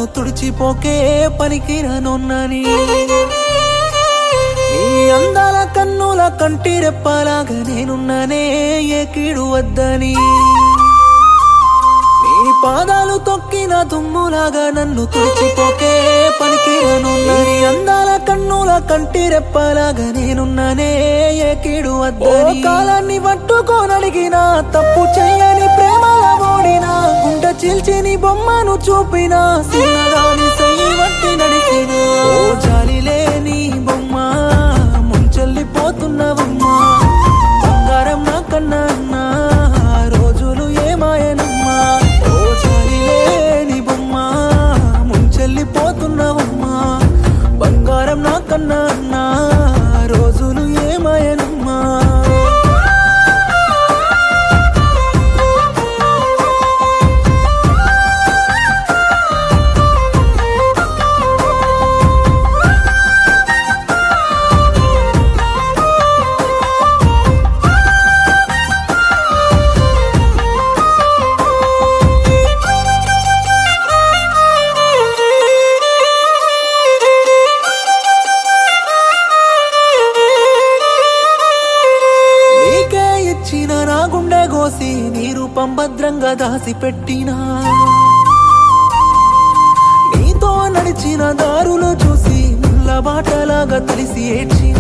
తుడిచిపోకే పనికిరనొన్నని నీ అందాల కన్నుల కంటి రెప్పలాగా నేనున్నానే ఏ కీడు వద్దని నీ పాదాలు తొక్కిన దుమ్ములాగా నన్ను తుడిచిపోకే పనికిరనున్నని అందాల కన్నుల కంటి రెప్పలాగా నేనున్నానే ఏ కీడు వద్దని కాలాన్ని పట్టుకోనడిగిన తప్పు చెయ్యని ప్రేమల ఓడిన గుండె చీల్చిని బొమ్మను చూపిన సిన్నదాని చెయ్యి వట్టి నడిచిన ఓ జాలి లేని బొమ్మ ముంచెల్లిపోతున్నవమ్మా బంగారం నా కన్నా అన్నా రోజులు ఏమాయనమ్మా ఓ జాలి లేని బొమ్మ ముంచెల్లిపోతున్నవమ్మా బంగారం నా కన్నా అన్నా రోజులు ఏమాయనమ్మా నీకే ఇచ్చిన నా గుండె గోసి నీ రూపం భద్రంగా దాసి పెట్టినా నీతో నడిచిన దారులు చూసి ముళ్ళ బాటలాగా తెలిసి ఏడ్చిన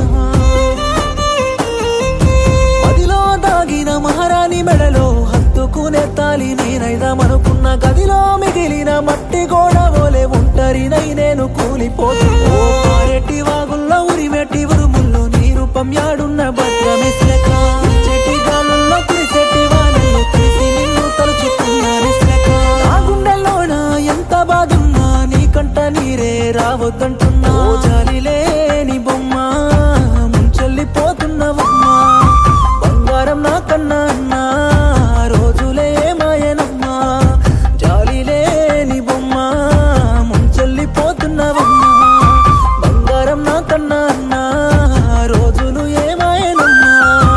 మదిలో దాగిన మహారాణి మెడలో హత్తుకునే తాలి నేనైదామనుకున్న గదిలో మిగిలిన మట్టి గోడ ఓలే ఒంటరినై నేను కూలిపోతున్నా ఓ పారెట్టి వాగుల్లో ఉరిమెట్టి ఉరుముల్లో నీ రూపం యాడున్న భద్రమిశ్రక చెట్టి గాలుల్లో కురిసెట్టి వానల్లో తెలిసి నిన్ను తలుచుకున్నా నిశ్రక నా గుండెల్లోన ఎంత బాధున్నా నీకంట నీరే రావద్దంటున్నా ఓ జాలి లేని బొమ్మ ముంచెల్లిపోతున్నవమ్మా బంగారం నా కన్నా అన్నా రోజులే మాయనమ్మా జాలి లేని బొమ్మ ముంచెల్లిపోతున్నవమ్మా బంగారం నా కన్నా అన్నా రోజులు ఏమాయనమ్మా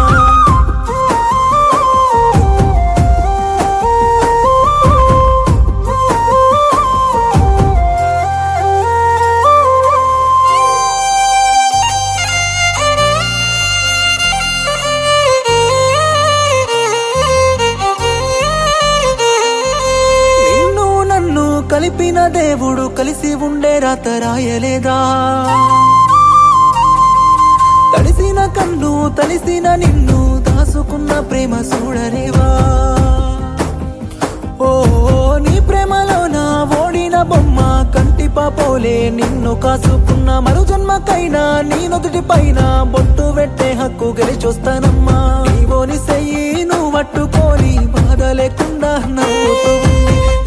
నిన్ను నన్ను కలిపిన దేవుడు కలిసి ఉండే రాత రాయలేదా తడిసిన కన్ను తలిసిన నిన్ను దాసుకున్న ప్రేమ చూడలేవా ఓ నీ ప్రేమలో నా ఓడిన బొమ్మ కంటి పాపోలే నిన్ను కాసుకున్న మరు జన్మకైనా నీ నుదుటి పైన బొట్టు పెట్టే హక్కు గెలిచొస్తానమ్మా నీవోని సెయ్యి నువ్వు పట్టుకొని బాధ లేకుండా నవ్వుతూ ఉంది